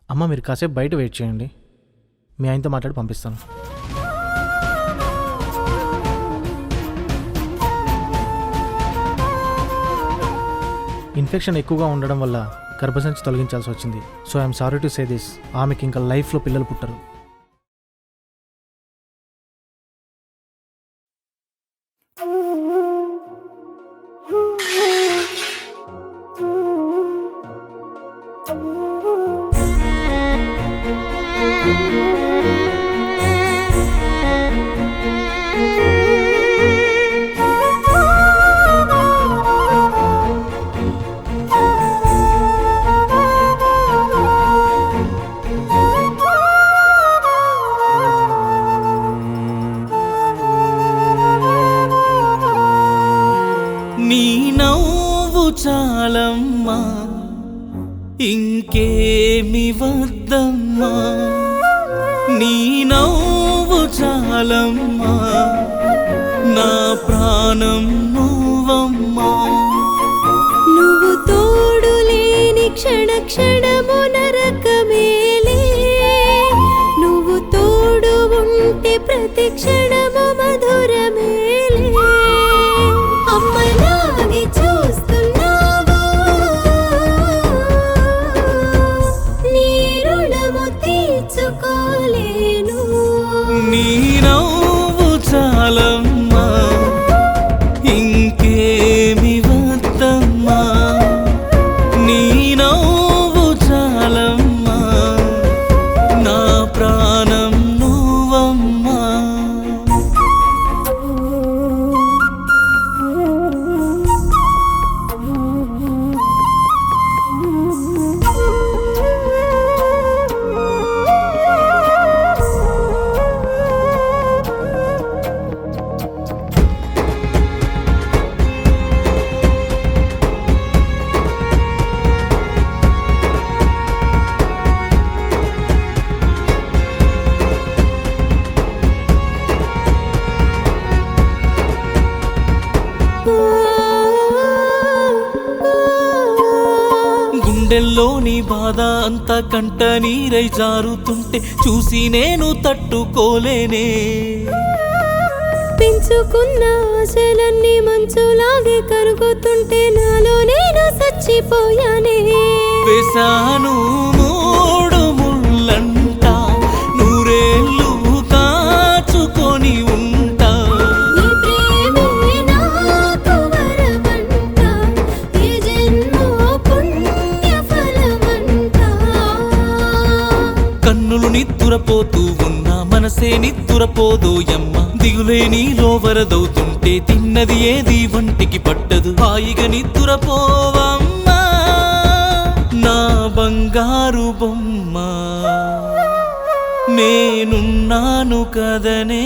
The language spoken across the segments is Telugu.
అమ్మ మీరు కాసేపు బయట వెయిట్ చేయండి మీ ఆయనతో మాట్లాడి పంపిస్తాను ఇన్ఫెక్షన్ ఎక్కువగా ఉండడం వల్ల గర్భసంచి తొలగించాల్సి వచ్చింది so I'm sorry to say this ఆమెకి ఇంకా లైఫ్లో పిల్లలు పుట్టరు నీ నవ్వు చాలమ్మా ఇంకేమి వద్దమ్మా నీ నవ్వు చాలమ్మా నా ప్రాణం నువ్వమ్మా నువ్వు తోడు లేని క్షణ క్షణము నరకమేలే నువ్వు తోడు ఉంటే ప్రతి క్షణము మధురమేలే అమ్మలాగే చూస్తున్నావు నీ రుణము తీర్చుకోలేను నీ నవ్వు చాలమ్మా ఇంకేమి వద్దమ్మా నీ నవ్వు చాలమ్మా నా ప్రాణం నువ్వమ్మా గుండెల్లోని బాధ అంతా కంట నీరై జారుతుంటే చూసి నేను తట్టుకోలేనే పెంచుకున్న ఆశలన్నీ మంచులాగే కరుగుతుంటే నాలో నేను చచ్చిపోయానే వేసాను మూడు ముళ్ళంట నూరేళ్ళు కాచుకొని ఉంటా నీ ప్రేమే నాకు వరమంట ఈ జన్మో పుణ్య ఫలమంట కన్నులు నిద్దురపోతూ ఉన్నా మనసే నిద్దురపోదు యమ్మ దిగులే నీలో వరదవుతుంటే తిన్నది ఏది వంటికి పట్టదు హాయిగా నిద్దురపోవమ్మా నా బంగారు బొమ్మ నేనున్నాను కదనే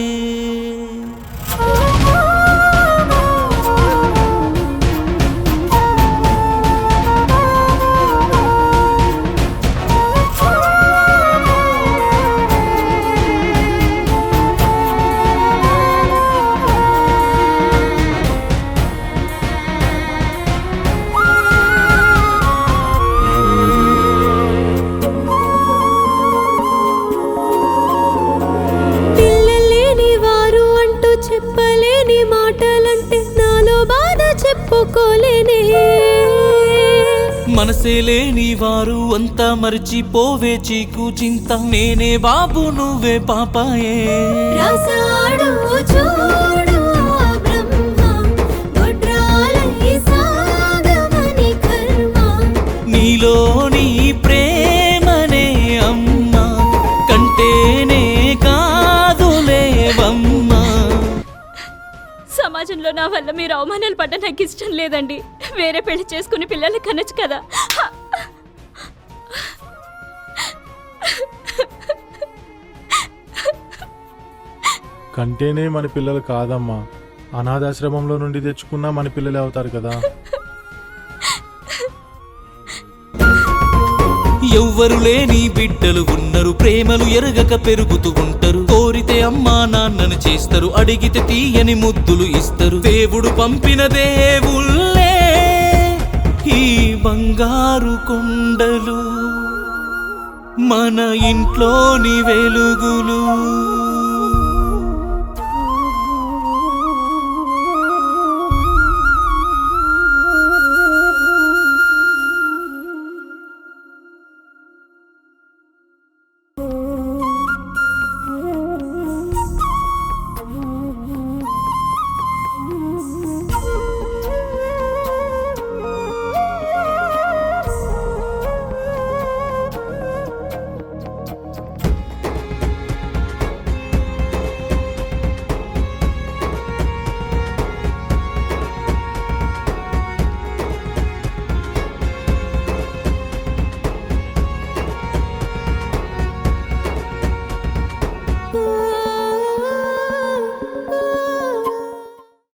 పిల్లలేని వారు అంటూ చెప్పలేని మాటలంటే నాలో బాధ చెప్పుకోలేనే మనసే లేని వారు అంతా మరిచిపోవే చీకు చింత నేనే బాబు నువ్వే పాపాయే రాసాడు చూడు ఆ బ్రహ్మ గొడ్రాలై సాగమని కర్మ నీలోని ప్రేమనే అమ్మ కంటేనే కాదులేవమ్మా సమాజంలో నా వల్ల మీరు అవమానాలు పడ్డ నాకు ఇష్టం లేదండి వేరే పెళ్లి చేసుకుని పిల్లలు కనొచ్చు కదా కంటేనే మన పిల్లలు కాదమ్మా అనాథాశ్రమంలో నుండి తెచ్చుకున్నా మన పిల్లలే అవుతారు కదా ఎవ్వరు లేని బిడ్డలు ఉన్నారు ప్రేమలు ఎరగక పెరుగుతూ ఉంటారు కోరితే అమ్మా నాన్నను చేస్తారు అడిగితే తీయని ముద్దులు ఇస్తారు దేవుడు పంపిన దేవుళ్ళే ఈ బంగారు కొండలు మన ఇంట్లోని వెలుగులు